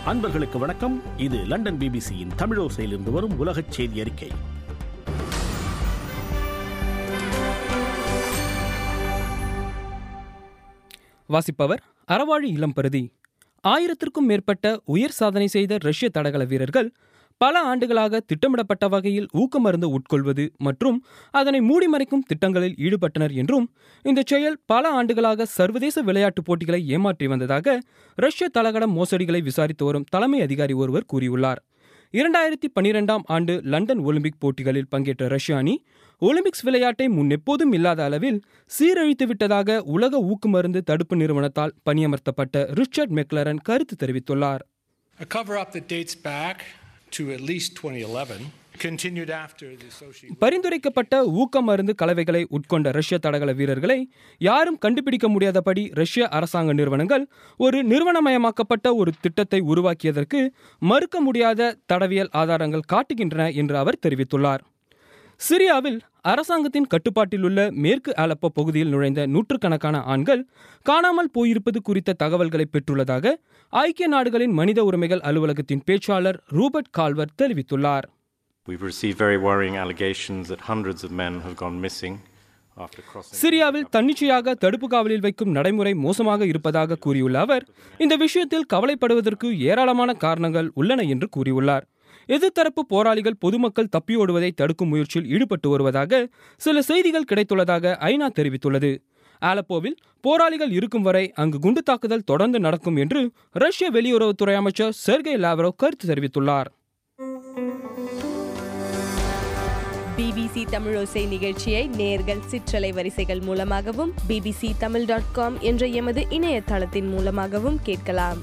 அன்பர்களுக்கு வணக்கம் இது லண்டன் பிபிசியின் தமிழோசையிலிருந்து வரும் உலகச் செய்தி அறிக்கை வாசிப்பவர் அறவாழி இளம்பருதி ஆயிரத்திற்கும் மேற்பட்ட உயர் சாதனை செய்த ரஷ்ய தடகள வீரர்கள் பல ஆண்டுகளாக திட்டமிடப்பட்ட வகையில் ஊக்கமருந்து உட்கொள்வது மற்றும் அதனை மூடிமறைக்கும் திட்டங்களில் ஈடுபட்டனர் என்றும் இந்த செயல் பல ஆண்டுகளாக சர்வதேச விளையாட்டுப் போட்டிகளை ஏமாற்றி வந்ததாக ரஷ்ய தடகள மோசடிகளை விசாரித்து வரும் தலைமை அதிகாரி ஒருவர் கூறியுள்ளார் இரண்டாயிரத்தி பனிரெண்டாம் ஆண்டு லண்டன் ஒலிம்பிக் போட்டிகளில் பங்கேற்ற ரஷ்ய அணி ஒலிம்பிக்ஸ் விளையாட்டை முன்னெப்போதும் இல்லாத அளவில் சீரழித்து விட்டதாக உலக ஊக்குமருந்து தடுப்பு நிறுவனத்தால் பணியமர்த்தப்பட்ட ரிச்சர்ட் மெக்லரன் கருத்து தெரிவித்துள்ளார் A cover up that dates back to at least 2011 continued after the Sochi. பரிந்துரைக்கப்பட்ட ஊக்க மருந்து கலவைகளை உட்கொண்ட ரஷ்ய தடகள வீரர்களை யாரும் கண்டுபிடிக்க முடியாதபடி ரஷ்ய அரசாங்க நிறுவனங்கள் ஒரு நிறுவனமயமாக்கப்பட்ட ஒரு திட்டத்தை உருவாக்கியதற்கு மறுக்க முடியாத தடவியல் ஆதாரங்கள் காட்டுகின்றன என்று அவர் தெரிவித்துள்ளார் சிரியாவில் அரசாங்கத்தின் கட்டுப்பாட்டில் உள்ள மேற்கு ஆலப்போ பகுதியில் நுழைந்த நூற்றுக்கணக்கான ஆண்கள் காணாமல் போயிருப்பது குறித்த தகவல்களை பெற்றுள்ளதாக ஐக்கிய நாடுகளின் மனித உரிமைகள் அலுவலகத்தின் பேச்சாளர் ரூபர்ட் கால்வர் தெரிவித்துள்ளார் We've received very worrying allegations that hundreds of men have gone missing after crossing. சிரியாவில் தன்னிச்சையாக தடுப்பு காவலில் வைக்கும் நடைமுறை மோசமாக இருப்பதாக கூறியுள்ள அவர் இந்த விஷயத்தில் கவலைப்படுவதற்கு ஏராளமான காரணங்கள் உள்ளன என்று கூறியுள்ளார் எதிர்த்தரப்பு போராளிகள் பொதுமக்கள் தப்பியோடுவதை தடுக்கும் முயற்சியில் ஈடுபட்டு வருவதாக சில செய்திகள் கிடைத்துள்ளதாக ஐநா தெரிவித்துள்ளது ஆலப்போவில் போராளிகள் இருக்கும் வரை அங்கு குண்டு தாக்குதல் தொடர்ந்து நடக்கும் என்று ரஷ்ய வெளியுறவுத்துறை அமைச்சர் செர்கே லாவ்ரோவ் கருத்து தெரிவித்துள்ளார் பிபிசி தமிழோசை நிகழ்ச்சியை நேர்கள் சிற்றலை வரிசைகள் மூலமாகவும் பிபிசி தமிழ் டாட் காம் என்ற எமது இணையதளத்தின் மூலமாகவும் கேட்கலாம்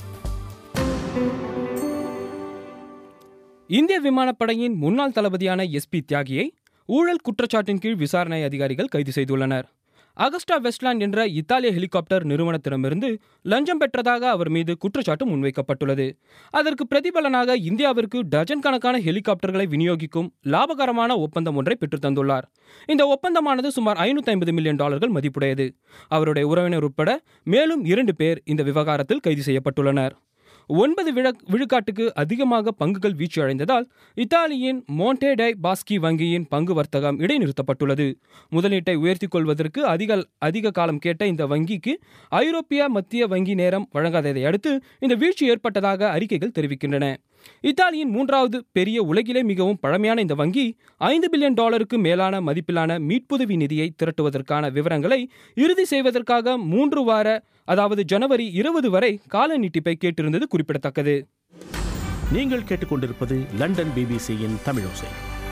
இந்திய விமானப்படையின் முன்னாள் தளபதியான எஸ்பி தியாகியை ஊழல் குற்றச்சாட்டின் கீழ் விசாரணை அதிகாரிகள் கைது செய்துள்ளனர் அகஸ்டா வெஸ்ட்லாண்ட் என்ற இத்தாலிய ஹெலிகாப்டர் நிறுவனத்திடமிருந்து லஞ்சம் பெற்றதாக அவர் மீது குற்றச்சாட்டு முன்வைக்கப்பட்டுள்ளது அதற்கு பிரதிபலனாக இந்தியாவிற்கு டஜன் கணக்கான ஹெலிகாப்டர்களை விநியோகிக்கும் லாபகரமான ஒப்பந்தம் ஒன்றை பெற்றுத் தந்துள்ளார் இந்த ஒப்பந்தமானது சுமார் ஐநூத்தி ஐம்பது மில்லியன் டாலர்கள் மதிப்புடையது அவருடைய உறவினர் உட்பட மேலும் இரண்டு பேர் இந்த விவகாரத்தில் கைது செய்யப்பட்டுள்ளனர் ஒன்பது விழ விழுக்காட்டுக்கு அதிகமாக பங்குகள் வீழ்ச்சி அடைந்ததால் இத்தாலியின் மோண்டே டை பாஸ்கி வங்கியின் பங்கு வர்த்தகம் இடைநிறுத்தப்பட்டுள்ளது முதலீட்டை உயர்த்திக் கொள்வதற்கு அதிக அதிக காலம் கேட்ட இந்த வங்கிக்கு ஐரோப்பிய மத்திய வங்கி நேரம் வழங்காததை அடுத்து இந்த வீழ்ச்சி ஏற்பட்டதாக அறிக்கைகள் தெரிவிக்கின்றன இத்தாலியின் மூன்றாவது பெரிய உலகிலே மிகவும் பழமையான இந்த வங்கி ஐந்து பில்லியன் டாலருக்கு மேலான மதிப்பிலான மீட்புதவி நிதியை திரட்டுவதற்கான விவரங்களை இறுதி செய்வதற்காக மூன்று வார அதாவது ஜனவரி இருபது வரை கால நீட்டிப்பை கேட்டிருந்தது குறிப்பிடத்தக்கது நீங்கள் கேட்டுக்கொண்டிருப்பது லண்டன் பிபிசியின் தமிழோசை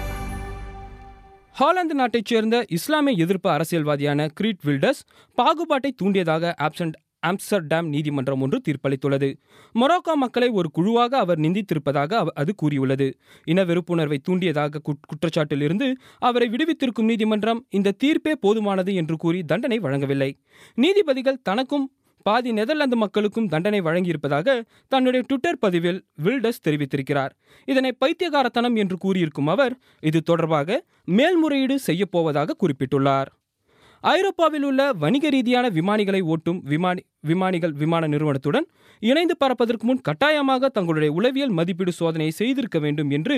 ஹாலாந்து நாட்டைச் சேர்ந்த இஸ்லாமிய எதிர்ப்பு அரசியல்வாதியான கிரீட் வில்டஸ் பாகுபாட்டை தூண்டியதாக ஆப்சண்ட் ஆம்ஸ்டர்டாம் நீதிமன்றம் ஒன்று தீர்ப்பளித்துள்ளது மொரோக்கோ மக்களை ஒரு குழுவாக அவர் நிந்தித்திருப்பதாக அவ- அது கூறியுள்ளது இன வெறுப்புணர்வை தூண்டியதாக குட்- குற்றச்சாட்டிலிருந்து அவரை விடுவித்திருக்கும் நீதிமன்றம் இந்த தீர்ப்பே போதுமானது என்று கூறி தண்டனை வழங்கவில்லை நீதிபதிகள் தனக்கும் பாதி நெதர்லாந்து மக்களுக்கும் தண்டனை வழங்கியிருப்பதாக தன்னுடைய ட்விட்டர் பதிவில் வில்டஸ் தெரிவித்திருக்கிறார் இதனை பைத்தியகாரத்தனம் என்று கூறியிருக்கும் அவர் இது தொடர்பாக மேல்முறையீடு செய்யப்போவதாக குறிப்பிட்டுள்ளார் ஐரோப்பாவில் உள்ள வணிக ரீதியான விமானிகளை ஓட்டும் விமானி விமானிகள் விமான நிறுவனத்துடன் இணைந்து பறப்பதற்கு முன் கட்டாயமாக தங்களுடைய உளவியல் மதிப்பீடு சோதனையை செய்திருக்க வேண்டும் என்று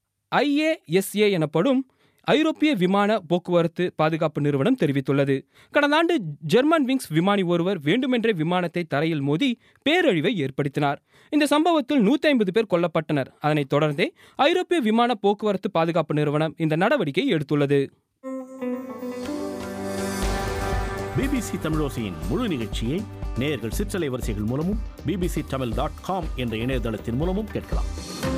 ஐஏஎஸ்ஏ எனப்படும் ஐரோப்பிய விமான போக்குவரத்து பாதுகாப்பு நிறுவனம் தெரிவித்துள்ளது கடந்த ஆண்டு ஜெர்மன் விங்ஸ் விமானி ஒருவர் வேண்டுமென்றே விமானத்தை தரையில் மோதி பேரழிவை ஏற்படுத்தினார் இந்த சம்பவத்தில் 150 ஐம்பது பேர் கொல்லப்பட்டனர் அதனைத் தொடர்ந்தே ஐரோப்பிய விமான போக்குவரத்து பாதுகாப்பு நிறுவனம் இந்த நடவடிக்கையை எடுத்துள்ளது பிபிசி தமிழோசையின் முழு நிகழ்ச்சியை நேயர்கள் சிற்றலை வரிசைகள் மூலமும் பிபிசி தமிழ் டாட் காம் என்ற இணையதளத்தின் மூலமும் கேட்கலாம்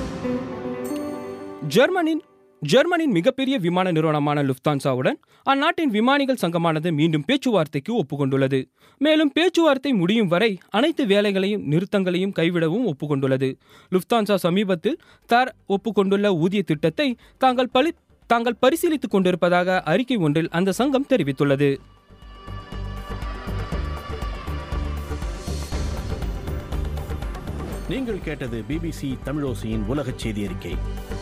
ஜெர்மனின் ஜெர்மனின் மிகப்பெரிய விமான நிறுவனமான லுஃப்தான்சாவுடன் அந்நாட்டின் விமானிகள் சங்கமானது மீண்டும் பேச்சுவார்த்தைக்கு ஒப்புக்கொண்டுள்ளது மேலும் பேச்சுவார்த்தை முடியும் வரை அனைத்து வேலைகளையும் நிறுத்தங்களையும் கைவிடவும் ஒப்புக்கொண்டுள்ளது லுஃப்தான்சா சமீபத்தில் தர் ஒப்புக்கொண்டுள்ள ஊதிய திட்டத்தை தாங்கள் பலி தாங்கள் பரிசீலித்துக் கொண்டிருப்பதாக அறிக்கை ஒன்றில் அந்த சங்கம் தெரிவித்துள்ளது நீங்கள் கேட்டது பிபிசி தமிழோசையின் உலகச் செய்தி அறிக்கை